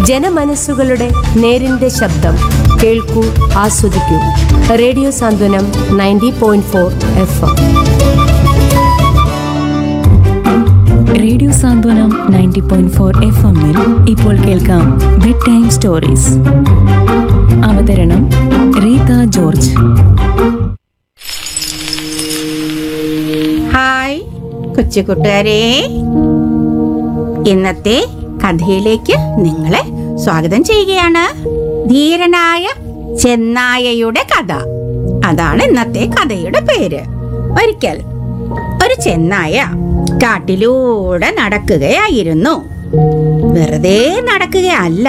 ജനമനസ്സുകളുടെ നേരിന്റെ ശബ്ദം കേൾക്കൂ ആസ്വദിക്കൂ radio Santhwanam ninety point four F M radio Santhwanam ninety point four F എമ്മിൽ ഇപ്പോൾ കേൾക്കാം ബെഡ് ടൈം സ്റ്റോറീസ് അവതരണം റീത ജോർജ് ഹായ് കൊച്ചു കൂട്ടുകാരെ ഇന്നത്തെ കഥയിലേക്ക് നിങ്ങളെ സ്വാഗതം ചെയ്യുകയാണ് ധീരനായ ചെന്നായയുടെ കഥ അതാണ് ഇന്നത്തെ കഥയുടെ പേര് ഒരിക്കൽ ഒരു ചെന്നായ കാട്ടിലൂടെ നടക്കുകയായിരുന്നു വെറുതെ നടക്കുകയല്ല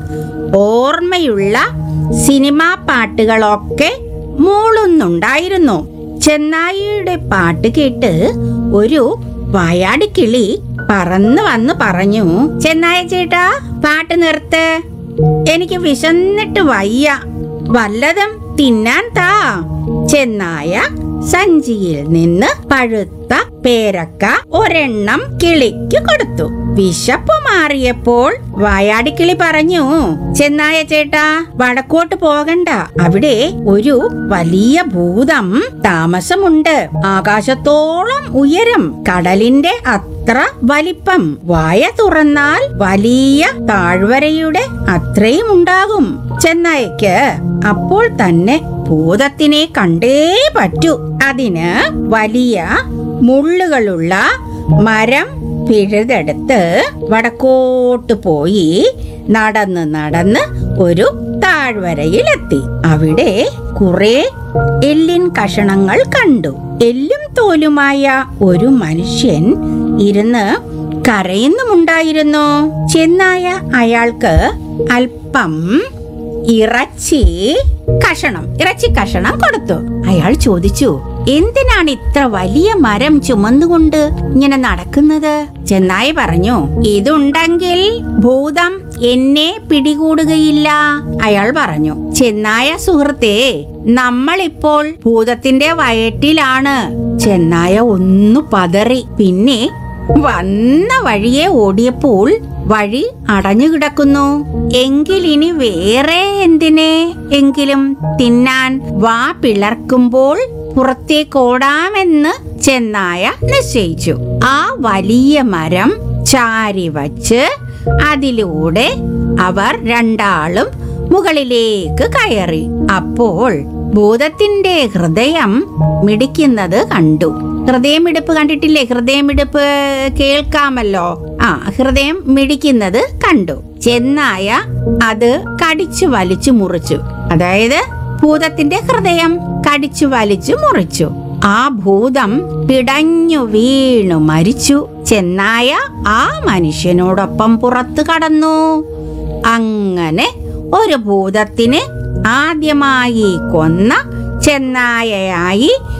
ഓർമ്മയുള്ള സിനിമാ പാട്ടുകളൊക്കെ മൂളുന്നുണ്ടായിരുന്നു ചെന്നായിയുടെ പാട്ട് കേട്ട് ഒരു വായാടിക്കിളി പറന്ന് വന്ന് പറഞ്ഞു ചെന്നായ ചേട്ടാ പാട്ട് നിർത്ത് എനിക്ക് വിശന്നിട്ട് വയ്യ വല്ലതും തിന്നാൻ താ ചെന്നായ സഞ്ചിയിൽ നിന്ന് പഴുത്ത പേരക്ക ഒരെണ്ണം കിളിക്ക് കൊടുത്തു വിശപ്പ് മാറിയപ്പോൾ വായാടിക്കിളി പറഞ്ഞു ചെന്നായ ചേട്ടാ വടക്കോട്ട് പോകണ്ട അവിടെ ഒരു വലിയ ഭൂതം താമസമുണ്ട് ആകാശത്തോളം ഉയരം കടലിന്റെ അത്ര വലിപ്പം വായ തുറന്നാൽ വലിയ താഴ്വരയുടെ അത്രയും ഉണ്ടാകും ചെന്നായക്ക് അപ്പോൾ തന്നെ ഭൂതത്തിനെ കണ്ടേ പറ്റൂ അതിന് വലിയ മുള്ളുകളുള്ള മരം പിഴുതെടുത്ത് വടക്കോട്ട് പോയി നടന്ന് നടന്ന് ഒരു താഴ്വരയിലെത്തി അവിടെ കുറെ എല്ലിൻ കഷണങ്ങൾ കണ്ടു എല്ലും തോലുമായ ഒരു മനുഷ്യൻ ഇരുന്ന് കരയുന്നുമുണ്ടായിരുന്നു ചെന്നായ അയാൾക്ക് അല്പം ഇറച്ചി കഷണം ഇറച്ചി കഷണം കൊടുത്തു അയാൾ ചോദിച്ചു എന്തിനാണ് ഇത്ര വലിയ മരം ചുമന്നുകൊണ്ട് ഇങ്ങനെ നടക്കുന്നത് ചെന്നായി പറഞ്ഞു ഇതുണ്ടെങ്കിൽ ഭൂതം എന്നെ പിടികൂടുകയില്ല അയാൾ പറഞ്ഞു ചെന്നായ സുഹൃത്തേ നമ്മളിപ്പോൾ ഭൂതത്തിന്റെ വയറ്റിലാണ് ചെന്നായ ഒന്നു പതറി പിന്നെ വന്ന വഴിയെ ഓടിയപ്പോൾ വഴി അടഞ്ഞു കിടക്കുന്നു എങ്കിലിനി വേറെ എന്തിനെ എങ്കിലും തിന്നാൻ വാ പിളർക്കുമ്പോൾ പുറത്തേക്കോടാമെന്ന് ചെന്നായ നിശ്ചയിച്ചു ആ വലിയ മരം ചാരി വച്ച് അതിലൂടെ അവർ രണ്ടാളും മുകളിലേക്ക് കയറി അപ്പോൾ ഭൂതത്തിന്റെ ഹൃദയം മിടിക്കുന്നത് കണ്ടു ഹൃദയമിടിപ്പ് കണ്ടിട്ടില്ലേ ഹൃദയമിടിപ്പ് കേൾക്കാമല്ലോ ആ ഹൃദയം മിടിക്കുന്നത് കണ്ടു ചെന്നായ അത് കടിച്ചു വലിച്ചു മുറിച്ചു അതായത് ഭൂതത്തിന്റെ ഹൃദയം കടിച്ചു വലിച്ചു മുറിച്ചു ആ ഭൂതം പിടഞ്ഞു വീണു മരിച്ചു ചെന്നായ ആ മനുഷ്യനോടൊപ്പം പുറത്തു കടന്നു അങ്ങനെ ഒരു ഭൂതത്തിന് ആദ്യമായി കൊന്ന ചെന്നായയായി